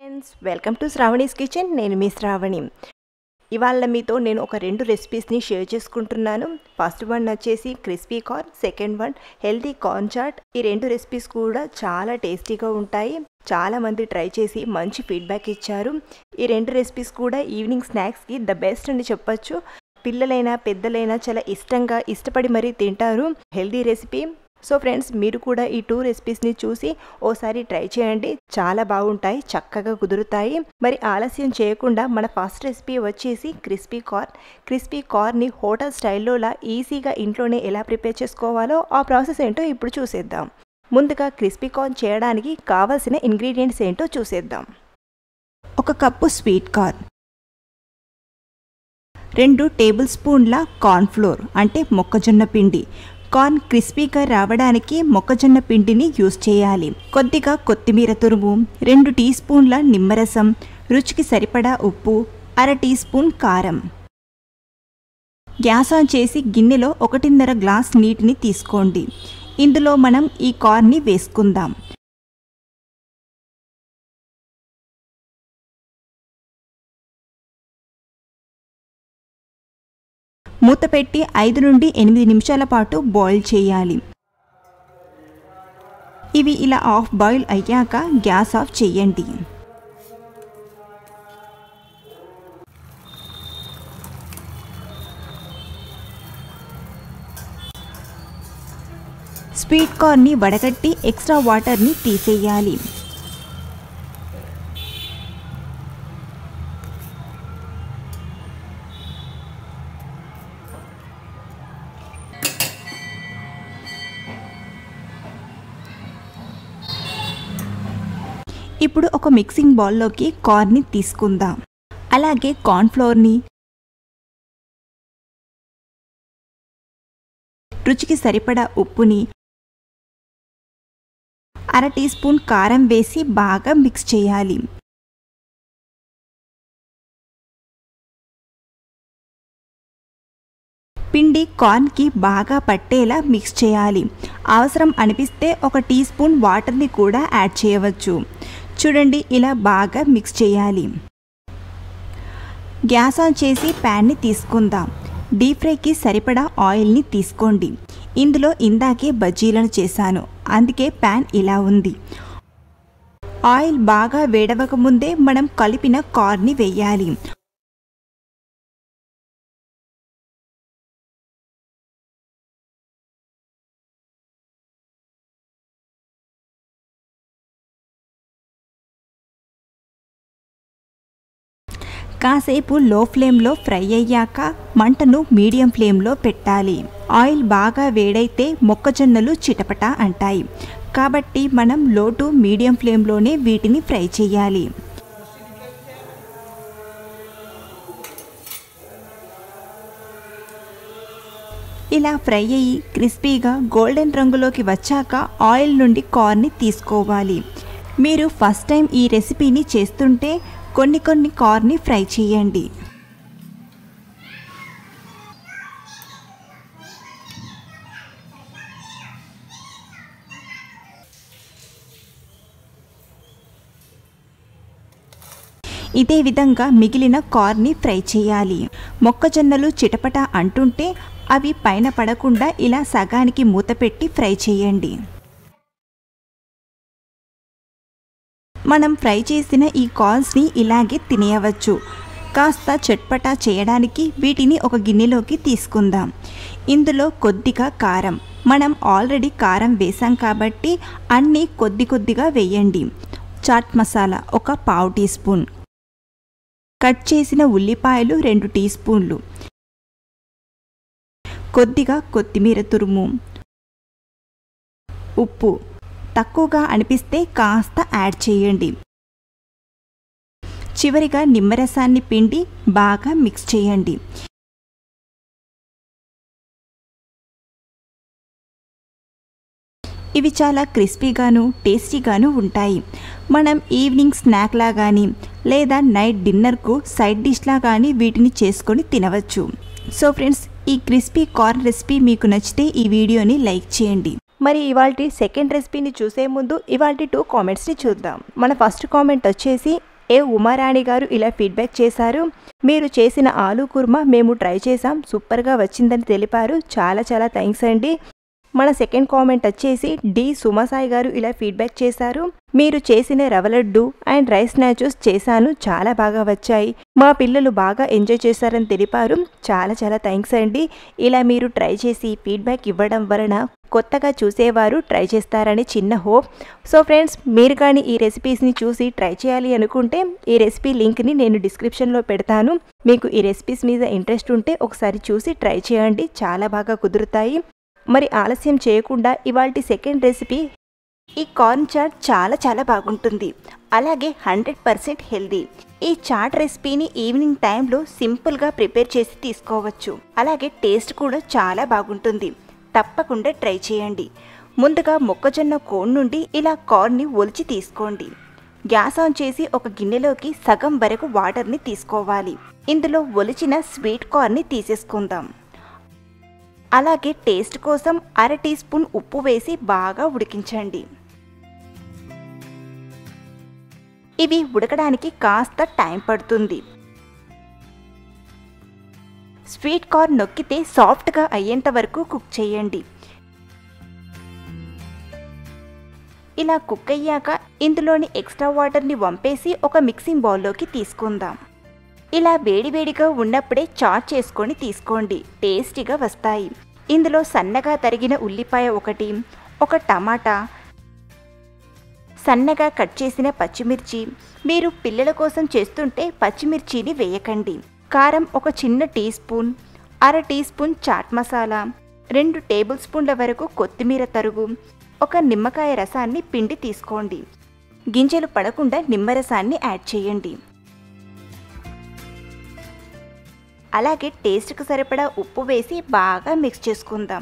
friends welcome to Sravani's kitchen నేను మీ శ్రావణి ఇవాళ మీతో నేను ఒక రెండు రెసిపీస్ని షేర్ చేసుకుంటున్నాను ఫస్ట్ వన్ వచ్చేసి crispy corn second one healthy corn chaat ఈ రెండు రెసిపీస్ కూడా చాలా టేస్టీగా ఉంటాయి చాలా మంది ట్రై చేసి మంచి ఫీడ్బ్యాక్ ఇచ్చారు ఈ రెండు రెసిపీస్ కూడా ఈవినింగ్ స్నాక్స్కి ద బెస్ట్ అని చెప్పొచ్చు పిల్లలైనా పెద్దలైనా చాలా ఇష్టంగా ఇష్టపడి మరీ తింటారు హెల్దీ రెసిపీ సో ఫ్రెండ్స్ మీరు కూడా ఈ టూ రెసిపీస్ని చూసి ఓసారి ట్రై చేయండి చాలా బాగుంటాయి చక్కగా కుదురుతాయి మరి ఆలస్యం చేయకుండా మన ఫస్ట్ రెసిపీ వచ్చేసి క్రిస్పీ కార్న్ క్రిస్పీ కార్న్ని హోటల్ స్టైల్లోలా ఈజీగా ఇంట్లోనే ఎలా ప్రిపేర్ చేసుకోవాలో ఆ ప్రాసెస్ ఏంటో ఇప్పుడు చూసేద్దాం ముందుగా క్రిస్పీ కార్న్ చేయడానికి కావాల్సిన ఇంగ్రీడియంట్స్ ఏంటో చూసేద్దాం ఒక కప్పు స్వీట్ కార్న్ రెండు టేబుల్ స్పూన్ల కార్న్ఫ్లోర్ అంటే మొక్కజొన్న పిండి కార్న్ క్రిస్పీగా రావడానికి మొక్కజొన్న పిండిని యూస్ చేయాలి కొద్దిగా కొత్తిమీర తురుము రెండు టీ స్పూన్ల నిమ్మరసం రుచికి సరిపడా ఉప్పు అర టీ స్పూన్ కారం గ్యాస్ ఆన్ చేసి గిన్నెలో ఒకటిన్నర గ్లాస్ నీటిని తీసుకోండి ఇందులో మనం ఈ కార్న్ని వేసుకుందాం మూత పెట్టి ఐదు నుండి ఎనిమిది నిమిషాల పాటు బాయిల్ చేయాలి ఇవి ఇలా ఆఫ్ బాయిల్ అయ్యాక గ్యాస్ ఆఫ్ చేయండి స్వీట్ కార్న్ని వడగట్టి ఎక్స్ట్రా వాటర్ని తీసేయాలి ఇప్పుడు ఒక మిక్సింగ్ బౌల్లోకి కార్న్ని తీసుకుందాం అలాగే కార్న్ఫ్లోర్ని రుచికి సరిపడా ఉప్పుని అర టీ స్పూన్ కారం వేసి బాగా మిక్స్ చేయాలి పిండి కార్న్కి బాగా పట్టేలా మిక్స్ చేయాలి అవసరం అనిపిస్తే ఒక టీ స్పూన్ వాటర్ని కూడా యాడ్ చేయవచ్చు చూడండి ఇలా బాగా మిక్స్ చేయాలి గ్యాస్ ఆన్ చేసి ప్యాన్ని తీసుకుందాం డీప్ ఫ్రైకి సరిపడా ఆయిల్ని తీసుకోండి ఇందులో ఇందాకే బజ్జీలను చేశాను అందుకే ప్యాన్ ఇలా ఉంది ఆయిల్ బాగా వేడవక ముందే మనం కలిపిన కార్న్ని వేయాలి కాసేపు లో ఫ్లేమ్లో ఫ్రై అయ్యాక మంటను మీడియం ఫ్లేమ్లో పెట్టాలి ఆయిల్ బాగా వేడైతే మొక్కజొన్నలు చిటపట అంటాయి కాబట్టి మనం లో టు మీడియం ఫ్లేమ్లోనే వీటిని ఫ్రై చేయాలి ఇలా ఫ్రై అయ్యి క్రిస్పీగా గోల్డెన్ రంగులోకి వచ్చాక ఆయిల్ నుండి కార్న్ని తీసుకోవాలి మీరు ఫస్ట్ టైం ఈ రెసిపీని చేస్తుంటే కొన్ని కొన్ని కార్న్ని ఫ్రై చేయండి ఇదే విధంగా మిగిలిన కార్న్ని ఫ్రై చేయాలి మొక్కజొన్నలు చిటపట అంటుంటే అవి పైన పడకుండా ఇలా సగానికి మూత పెట్టి ఫ్రై చేయండి మనం ఫ్రై చేసిన ఈ కార్న్స్ని ఇలాగే తినేయవచ్చు కాస్త చట్పటా చేయడానికి వీటిని ఒక గిన్నెలోకి తీసుకుందాం ఇందులో కొద్దిగా కారం మనం ఆల్రెడీ కారం వేసాం కాబట్టి అన్నీ కొద్ది కొద్దిగా వేయండి చాట్ మసాలా ఒక పావు టీ స్పూన్ కట్ చేసిన ఉల్లిపాయలు రెండు టీ స్పూన్లు కొద్దిగా కొత్తిమీర తురుము ఉప్పు తక్కువగా అనిపిస్తే కాస్త యాడ్ చేయండి చివరిగా నిమ్మరసాన్ని పిండి బాగా మిక్స్ చేయండి ఇవి చాలా క్రిస్పీగాను టేస్టీగాను ఉంటాయి మనం ఈవినింగ్ స్నాక్లా కానీ లేదా నైట్ డిన్నర్కు సైడ్ డిష్లా కానీ వీటిని చేసుకొని తినవచ్చు సో ఫ్రెండ్స్ ఈ క్రిస్పీ కార్న్ రెసిపీ మీకు నచ్చితే ఈ వీడియోని లైక్ చేయండి మరి ఇవాళ సెకండ్ రెసిపీని చూసే ముందు ఇవాళ టూ కామెంట్స్ని చూద్దాం మన ఫస్ట్ కామెంట్ వచ్చేసి ఏ ఉమారాణి గారు ఇలా ఫీడ్బ్యాక్ చేశారు మీరు చేసిన ఆలూ కుర్మా మేము ట్రై చేసాం సూపర్గా వచ్చిందని తెలిపారు చాలా చాలా థ్యాంక్స్ అండి మన సెకండ్ కామెంట్ వచ్చేసి డి సుమసాయి గారు ఇలా ఫీడ్బ్యాక్ చేశారు మీరు చేసిన rava laddu and rice nachos చేశాను చాలా బాగా వచ్చాయి మా పిల్లలు బాగా ఎంజాయ్ చేశారని తెలిపారు చాలా చాలా థ్యాంక్స్ అండి ఇలా మీరు ట్రై చేసి ఫీడ్బ్యాక్ ఇవ్వడం వలన కొత్తగా చూసేవారు ట్రై చేస్తారని చిన్న హోప్ సో ఫ్రెండ్స్ మీరు కానీ ఈ రెసిపీస్ని చూసి ట్రై చేయాలి అనుకుంటే ఈ రెసిపీ లింక్ని నేను డిస్క్రిప్షన్లో పెడతాను మీకు ఈ రెసిపీస్ మీద ఇంట్రెస్ట్ ఉంటే ఒకసారి చూసి ట్రై చేయండి చాలా బాగా కుదురుతాయి మరి ఆలస్యం చేయకుండా ఇవాల్టి సెకండ్ రెసిపీ ఈ కార్న్ చాట్ చాలా చాలా బాగుంటుంది అలాగే హండ్రెడ్ పర్సెంట్ హెల్దీ ఈ చాట్ రెసిపీని ఈవినింగ్ టైంలో సింపుల్గా ప్రిపేర్ చేసి తీసుకోవచ్చు అలాగే టేస్ట్ కూడా చాలా బాగుంటుంది తప్పకుండా ట్రై చేయండి ముందుగా మొక్కజొన్న కోన్ నుండి ఇలా కార్న్ని ఒలిచి తీసుకోండి గ్యాస్ ఆన్ చేసి ఒక గిన్నెలోకి సగం వరకు వాటర్ని తీసుకోవాలి ఇందులో ఒలిచిన స్వీట్ కార్న్ని తీసేసుకుందాం అలాగే టేస్ట్ కోసం అర టీ స్పూన్ ఉప్పు వేసి బాగా ఉడికించండి ఇవి ఉడకడానికి కాస్త టైం పడుతుంది స్వీట్ కార్న్ నొక్కితే సాఫ్ట్గా అయ్యేంత వరకు కుక్ చేయండి ఇలా కుక్ అయ్యాక ఇందులోని ఎక్స్ట్రా వాటర్ని వంపేసి ఒక మిక్సింగ్ బౌల్లోకి తీసుకుందాం ఇలా వేడివేడిగా ఉన్నప్పుడే చాట్ చేసుకొని తీసుకోండి టేస్టీగా వస్తాయి ఇందులో సన్నగా తరిగిన ఉల్లిపాయ ఒకటి ఒక టమాటా సన్నగా కట్ చేసిన పచ్చిమిర్చి మీరు పిల్లల కోసం చేస్తుంటే పచ్చిమిర్చిని వేయకండి కారం ఒక చిన్న టీ స్పూన్ అర టీ స్పూన్ చాట్ మసాలా రెండు టేబుల్ స్పూన్ల వరకు కొత్తిమీర తరుగు ఒక నిమ్మకాయ రసాన్ని పిండి తీసుకోండి గింజలు పడకుండా నిమ్మరసాన్ని యాడ్ చేయండి అలాగే టేస్ట్కి సరిపడా ఉప్పు వేసి బాగా మిక్స్ చేసుకుందాం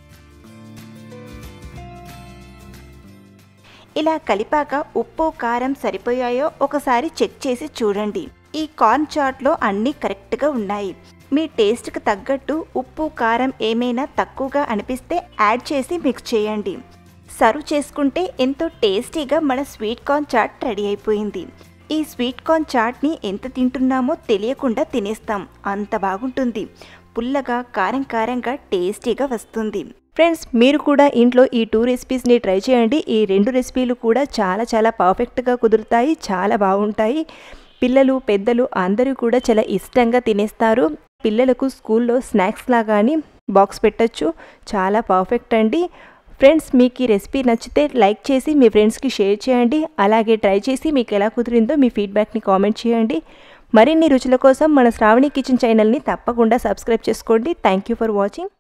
ఇలా కలిపాక ఉప్పు కారం సరిపోయాయో ఒకసారి చెక్ చేసి చూడండి ఈ కార్న్ చాట్లో అన్నీ కరెక్ట్గా ఉన్నాయి మీ టేస్ట్కి తగ్గట్టు ఉప్పు కారం ఏమైనా తక్కువగా అనిపిస్తే యాడ్ చేసి మిక్స్ చేయండి సర్వ్ చేసుకుంటే ఎంతో టేస్టీగా మన స్వీట్ కార్న్ చాట్ రెడీ అయిపోయింది ఈ స్వీట్ కార్న్ చాట్ని ఎంత తింటున్నామో తెలియకుండా తినేస్తాం అంత బాగుంటుంది పుల్లగా కారం కారంగా టేస్టీగా వస్తుంది ఫ్రెండ్స్ మీరు కూడా ఇంట్లో ఈ టూ రెసిపీస్ని ట్రై చేయండి ఈ రెండు రెసిపీలు కూడా చాలా చాలా పర్ఫెక్ట్గా కుదురుతాయి చాలా బాగుంటాయి పిల్లలు పెద్దలు అందరూ కూడా చాలా ఇష్టంగా తినేస్తారు పిల్లలకు స్కూల్లో స్నాక్స్ లాగాని బాక్స్ పెట్టచ్చు చాలా పర్ఫెక్ట్ అండి ఫ్రెండ్స్ మీకు ఈ రెసిపీ నచ్చితే లైక్ చేసి మీ ఫ్రెండ్స్కి షేర్ చేయండి అలాగే ట్రై చేసి మీకు ఎలా కుదిరిందో మీ ఫీడ్బ్యాక్ని కామెంట్ చేయండి మరిన్ని రుచుల కోసం మన శ్రావణి కిచెన్ ఛానల్ని తప్పకుండా సబ్స్క్రైబ్ చేసుకోండి థ్యాంక్ యూ ఫర్ వాచింగ్